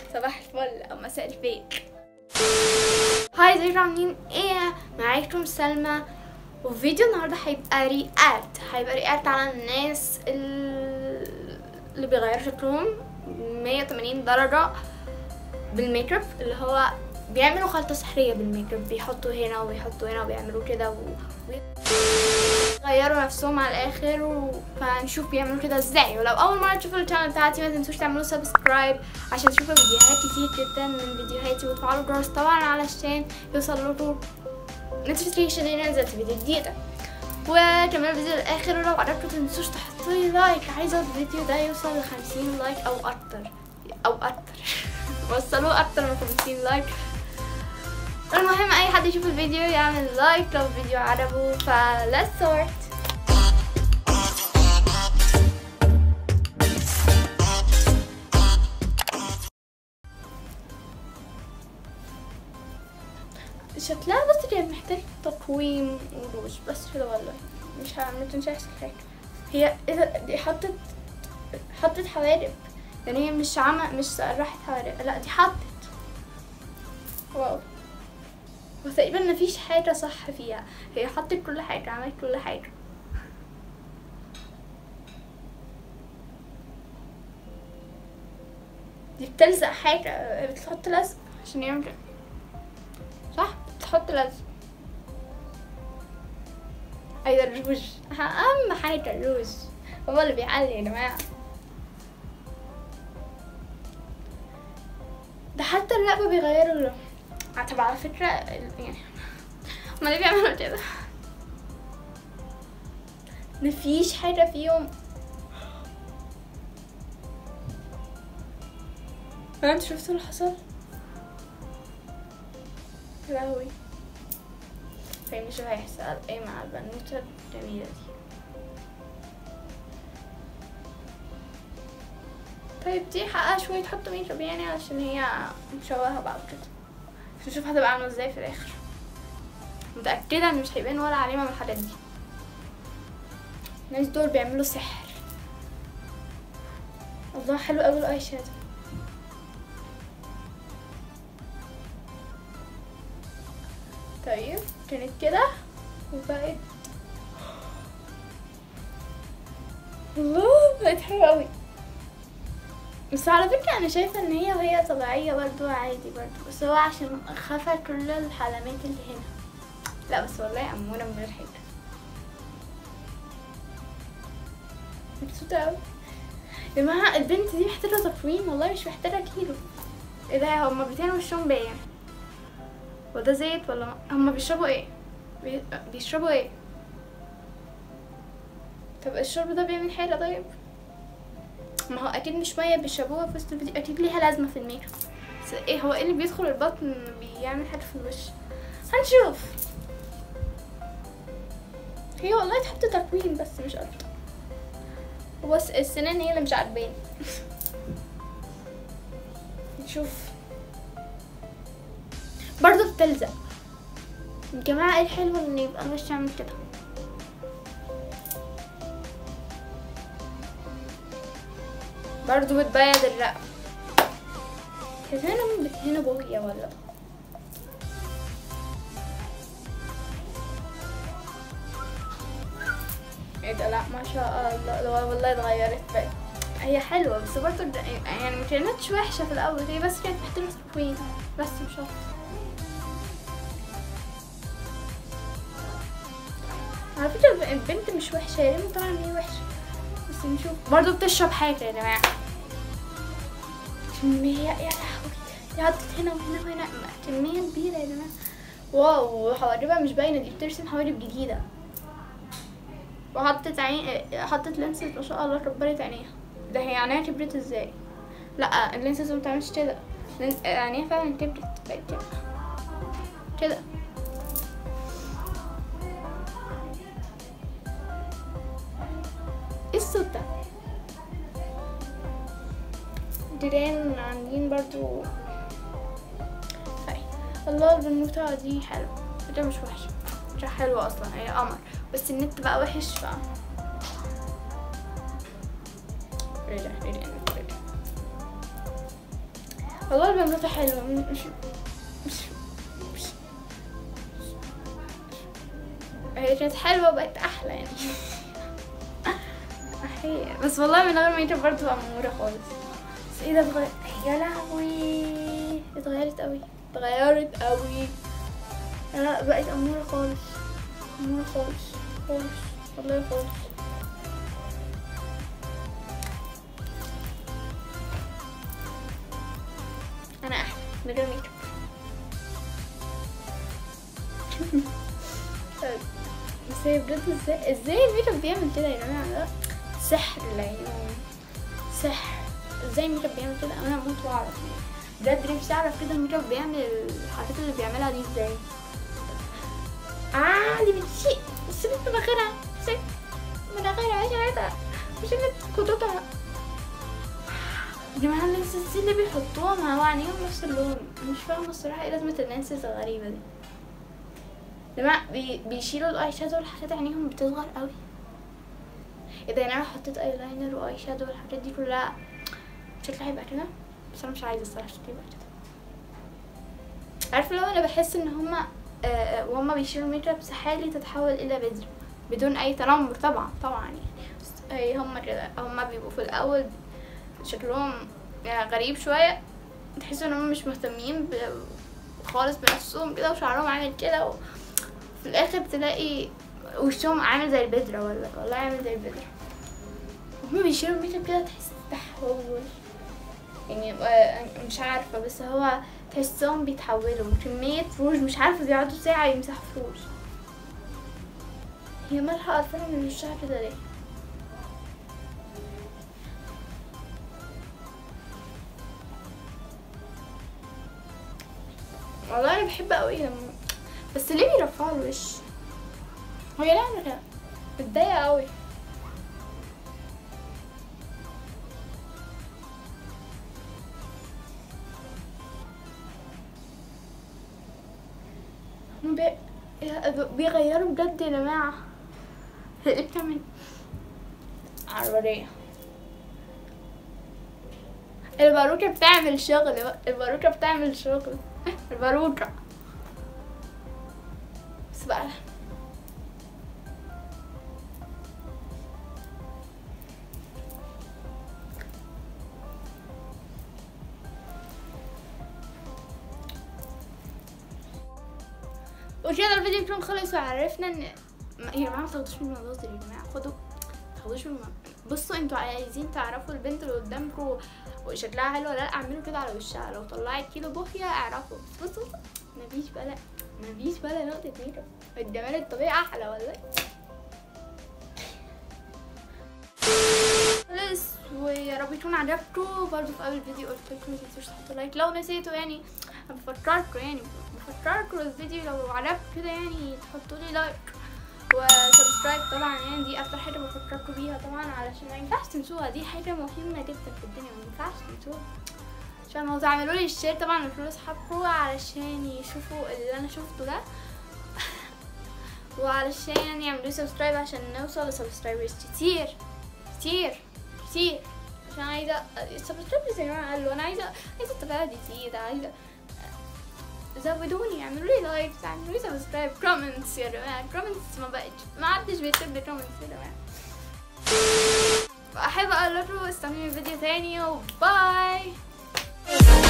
صباح الفل او مساء الخير هاي ازيكم عاملين ايه معاكم سلمى وفيديو النهارده هيبقى رياكت هيبقى رياكت على الناس ال- اللي بيغيروا شكلهم 180 درجة بالميك اب اللي هو بيعملوا خلطة سحرية بالميك اب بيحطوا هنا وبيحطوا هنا وبيعملوا كده و... غيروا نفسهم على الاخر و... فنشوف بيعملوا كده ازاي ولو اول مره تشوفوا الشانل بتاعتي ما تنسوش تعملوا سبسكرايب عشان تشوفوا فيديوهات كتير جدا من فيديوهاتي وتفعلوا الجرس طبعا علشان يوصل لكم نوتيفيكيشن ان نزلت فيديو جديده وكمان الفيديو الاخر ولو عجبكم تنسوش تحطوا لي لايك عايزه الفيديو ده يوصل ل 50 لايك او اكتر او اكتر وصلوه اكتر من 50 لايك المهم اي حد يشوف الفيديو يعمل لايك لو الفيديو عجبه ف let's start شكلها بس كان محتاج تقويم وروج بس كده والله مش ه- ما تنساش حاجة هي اذا دي حطت حطت حوارب يعني هي مش عمل مش سرحت حوارب لا دي حطت واو وتقريبا مفيش حاجة صح فيها هي حطت كل حاجة عملت كل حاجة دي بتلزق حاجة بتحط لزق عشان يعمل كده صح بتحط لزق أيوة الروج أهم حاجة الروج هو اللي بيعلي يا جماعة ده حتى الرقبة بيغيروا اللون آه، طب على فكرة ال- يعني هما ليه بيعملوا كده مفيش حاجة فيهم ها انتوا شفتوا اللي حصل؟ يا لهوي فاهمني شو هيحصل ايه مع البنوتة الجميلة دي طيب دي حقها شوية تحط ميك اب يعني عشان هي مشوهة بعض كده عشان نشوف هتبقى عاملة ازاي في الآخر متأكدة ان مش هيبان ولا علامة من الحاجات دي الناس دول بيعملوا سحر الله حلو اوي الاي شادو طيب كانت كده وبقت الله بقت حلوة اوي بس على فكرة أنا شايفة إن هي وهي طبيعية برضو عادي برضو بس هو عشان خفى كل الحلمات اللي هنا لا بس والله أمورة من غير حاجة مبسوطة أوي يا جماعة البنت دي محتاجة تقويم والله مش محتاجة كيلو ايه ده هما بيتين وشهم باين وده زيت ولا هما بيشربوا ايه بي... بيشربوا ايه طب الشرب ده بيعمل حاجة طيب ما هو اكيد مش ميه بيشربوها في وسط الفيديو اكيد ليها لازمه في الميك اب بس ايه هو ايه اللي بيدخل البطن بيعمل حاجه في الوش هنشوف هي والله تحط تكوين بس مش اكتر بس السنان هي اللي مش عاجباني نشوف برضه بتلزق يا جماعه ايه الحلو ان يبقى الوش يعمل كده برضو بتبيض الرقبة كده انا من بتهنا بوية ولا ايه ده لا ما شاء الله لا والله اتغيرت بقت هي حلوة بس برضو الد- يعني ما كانتش وحشة في الأول هي بس كانت محتاجة تكوين بس مش أكتر على فكرة الب- البنت مش وحشة يا ريم طبعا هي وحشة بس نشوف برضو بتشرب حاجة يا جماعة كمية يا لهوي دي حطت هنا وهنا وهنا كمية كبيرة يا جماعة واو حواجبها مش باينة دي بترسم حواجب جديدة وحطت عين حطت لينسز ما شاء الله كبرت عينيها ده هي عينيها كبرت ازاي لا اللينسز ما بتعملش كده لين- عينيها فعلا كبرت بقت كده كده ايه الصوت ده جيران عاملين برضو هاي الله البنوتة دي حلوة ده مش وحشة ده حلوة اصلا هي قمر بس النت بقى وحش ف رجع رجع النت رجع والله البنوتة حلوة مش مش مش هي كانت حلوة بقت أحلى يعني أحيي بس والله من غير ميك اب برضه أمورة خالص بس ايه ده اتغير يا لهوي اتغيرت قوي اتغيرت قوي لا بقت أمورة خالص أمورة خالص خالص والله خالص أنا أحلى من غير ميك اب بس هي بجد ازاي ازاي الميك اب بيعمل كده يا جماعة ده سحر العيون سحر ازاي الميك اب بيعمل كده انا هموت واعرف بجد نفسي اعرف كده الميك اب بيعمل الحاجات اللي بيعملها دي ازاي اه دي بتشيء بس انت مناخيرها بس مناخيرها مش عارفة مش اللي خطوطها يا جماعة اللينسز دي اللي بيحطوها ما هو عينيهم نفس اللون مش فاهمة الصراحة ايه لازمة اللينسز الغريبة دي جماعة بي بيشيلوا الاي شادو والحاجات عينيهم بتصغر قوي اذا انا حطيت اي لاينر واي شادو والحاجات دي كلها شكلها هيبقى كده بس انا مش عايزه الصراحه شكلي يبقى كده عارفه لو انا بحس ان هما آه وهما بيشيلوا الميك اب سحالي تتحول الى بذر بدون اي تنمر طبعا طبعا يعني بس هي هما كده هما بيبقوا في الاول شكلهم يعني غريب شويه تحسوا ان هما مش مهتمين ب... خالص بنفسهم كده وشعرهم عامل كده و... في الاخر تلاقي وشهم عامل زي البذرة ولا والله عامل زي البذرة هما بيشيلوا الميك اب كده تحس تحول يعني آه، مش عارفة بس هو تحسهم بيتحولوا كمية روج مش عارفة بيقعدوا ساعة يمسحوا في روج هي مالها قرفانة من وشها كده ليه والله انا بحب قوي لما بس ليه بيرفعوا الوش هو ليه عامل كده متضايقة قوي هم بي... يا- بيغيروا بجد يا جماعة هي ايه بتعمل عربية الباروكة بتعمل شغل الباروكة بتعمل شغل الباروكة بس بقى وكده الفيديو يكون خلص وعرفنا ان ما- يا جماعه ما تاخدوش من المناظر يا جماعه خدوا ما تاخدوش من الم- بصوا انتوا عايزين تعرفوا البنت اللي قدامكم وشكلها حلو ولا لا اعملوا كده على وشها لو طلعت كيلو بوخيا اعرفوا بس بصوا بصوا مفيش ولا مفيش ولا نقطة ميك اب الجمال الطبيعي احلى والله بس ويا رب يكون عجبكم برضه في اول فيديو قلت لكم ما تنسوش تحطوا لايك لو نسيتوا يعني بفكركم يعني بفكركم الفيديو لو عجبكم كده يعني تحطوا لي لايك وسبسكرايب طبعا يعني دي اكتر حاجه بفكركم بيها طبعا علشان ما ينفعش تنسوها دي حاجه مهمه جدا في الدنيا ما ينفعش تنسوها عشان ما تعملوا لي الشير طبعا لكل اصحابكم علشان يشوفوا اللي انا شفته ده وعلشان يعملوا لي سبسكرايب عشان نوصل لسبسكرايبرز كتير كتير كتير عشان عايزه السبسكرايبرز يا جماعه قالوا انا عايزه عايزه التفاعل يزيد عايزه زودوني اعملوا لي لايك اعملوا لي سبسكرايب كومنتس يا جماعه كومنتس ما بقتش ما حدش بيكتب لي كومنتس يا جماعه احب اقول لكم استنوني فيديو تاني وباي